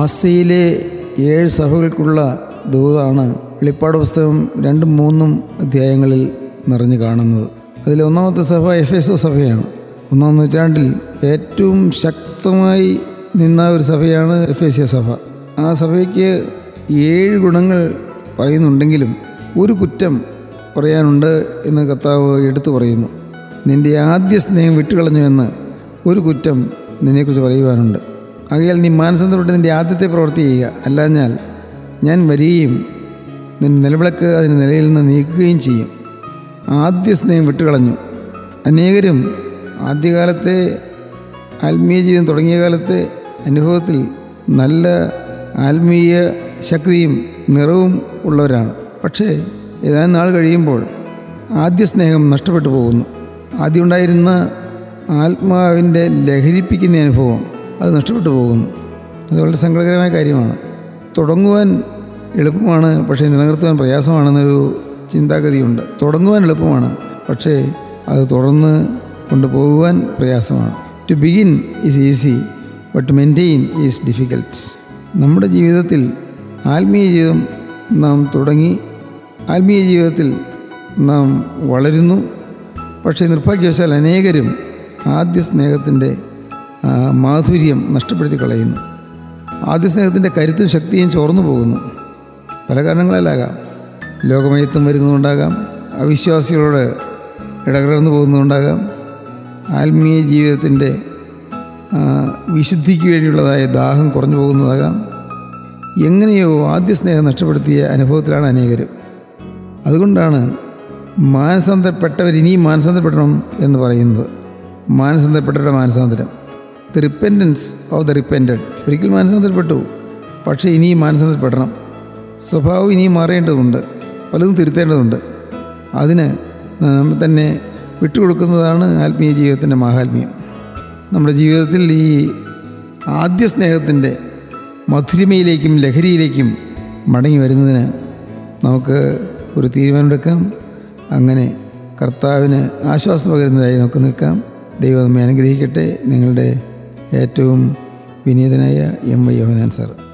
ആസിയയിലെ ഏഴ് സഭകൾക്കുള്ള ദൂതാണ് വെളിപ്പാട് പുസ്തകം രണ്ടും മൂന്നും അധ്യായങ്ങളിൽ നിറഞ്ഞു കാണുന്നത് അതിൽ ഒന്നാമത്തെ സഭ എഫ് എസ് സഭയാണ് ഒന്നാം നൂറ്റാണ്ടിൽ ഏറ്റവും ശക്തമായി നിന്ന ഒരു സഭയാണ് എഫ് എസ് സഭ ആ സഭയ്ക്ക് ഏഴ് ഗുണങ്ങൾ പറയുന്നുണ്ടെങ്കിലും ഒരു കുറ്റം പറയാനുണ്ട് എന്ന് കർത്താവ് എടുത്തു പറയുന്നു നിന്റെ ആദ്യ സ്നേഹം വിട്ടുകളഞ്ഞുവെന്ന് ഒരു കുറ്റം നിന്നെക്കുറിച്ച് പറയുവാനുണ്ട് ആകയാൽ നീ മാനസാന്തരപ്പെട്ട് നിൻ്റെ ആദ്യത്തെ പ്രവൃത്തി ചെയ്യുക അല്ലാഞ്ഞാൽ ഞാൻ വരികയും നിന്റെ നിലവിളക്ക് അതിൻ്റെ നിലയിൽ നിന്ന് നീക്കുകയും ചെയ്യും ആദ്യ സ്നേഹം വിട്ടുകളഞ്ഞു അനേകരും ആദ്യകാലത്തെ ആത്മീയ ജീവിതം തുടങ്ങിയ കാലത്തെ അനുഭവത്തിൽ നല്ല ആത്മീയ ശക്തിയും നിറവും ഉള്ളവരാണ് പക്ഷേ ഏതാനും നാൾ കഴിയുമ്പോൾ ആദ്യ സ്നേഹം നഷ്ടപ്പെട്ടു പോകുന്നു ആദ്യം ഉണ്ടായിരുന്ന ആത്മാവിൻ്റെ ലഹരിപ്പിക്കുന്ന അനുഭവം അത് നഷ്ടപ്പെട്ടു പോകുന്നു അത് വളരെ സങ്കടകരമായ കാര്യമാണ് തുടങ്ങുവാൻ എളുപ്പമാണ് പക്ഷേ നിലനിർത്തുവാൻ പ്രയാസമാണെന്നൊരു ചിന്താഗതിയുണ്ട് തുടങ്ങുവാൻ എളുപ്പമാണ് പക്ഷേ അത് തുടർന്ന് കൊണ്ടുപോകുവാൻ പ്രയാസമാണ് to begin is easy but maintain is difficult നമ്മുടെ ജീവിതത്തിൽ ആത്മീയ ജീവിതം നാം തുടങ്ങി ആത്മീയ ജീവിതത്തിൽ നാം വളരുന്നു പക്ഷേ നിർഭാഗ്യവശാൽ അനേകരും ആദ്യ സ്നേഹത്തിൻ്റെ ആ, മാധുര്യം നഷ്ടപ്പെടുത്തി കളയുന്നു ആദ്യ സ്നേഹത്തിൻ്റെ കരുത്തും ശക്തിയും ചോർന്നു പോകുന്നു പല കാരണങ്ങളാലാകാം ലോകമയത്വം വരുന്നതുകൊണ്ടാകാം അവിശ്വാസികളോട് ഇടകലർന്നു പോകുന്നതുകൊണ്ടാകാം ആത്മീയ ജീവിതത്തിൻ്റെ ആ, വിശുദ്ധിക്ക് വേണ്ടിയുള്ളതായ ദാഹം കുറഞ്ഞു പോകുന്നതാകാം എങ്ങനെയോ ആദ്യ സ്നേഹം നഷ്ടപ്പെടുത്തിയ അനുഭവത്തിലാണ് അനേകരും അതുകൊണ്ടാണ് മാനസാന്തരപ്പെട്ടവർ ഇനിയും മാനസാന്തരപ്പെടണം എന്ന് പറയുന്നത് മാനസാന്തരപ്പെട്ടവരുടെ മാനസാന്തരം the repentance of the repented ഒരിക്കൽ മാനസാന്തരപ്പെട്ടു പക്ഷേ ഇനിയും മാനസാന്തരപ്പെടണം സ്വഭാവം ഇനിയും മാറേണ്ടതുണ്ട് പലതും തിരുത്തേണ്ടതുണ്ട് അതിന് നമ്മൾ തന്നെ വിട്ടുകൊടുക്കുന്നതാണ് ആത്മീയ ജീവിതത്തിൻ്റെ മാഹാത്മ്യം നമ്മുടെ ജീവിതത്തിൽ ഈ ആദ്യ സ്നേഹത്തിൻ്റെ മധുരിമയിലേക്കും ലഹരിയിലേക്കും മടങ്ങി വരുന്നതിന് നമുക്ക് ഒരു തീരുമാനമെടുക്കാം അങ്ങനെ കർത്താവിന് ആശ്വാസം പകരുന്നതായി നമുക്ക് നിൽക്കാം ദൈവം നമ്മെ അനുഗ്രഹിക്കട്ടെ നിങ്ങളുടെ ഏറ്റവും വിനീതനായ എം വൈ യോഹനാൻ സാർ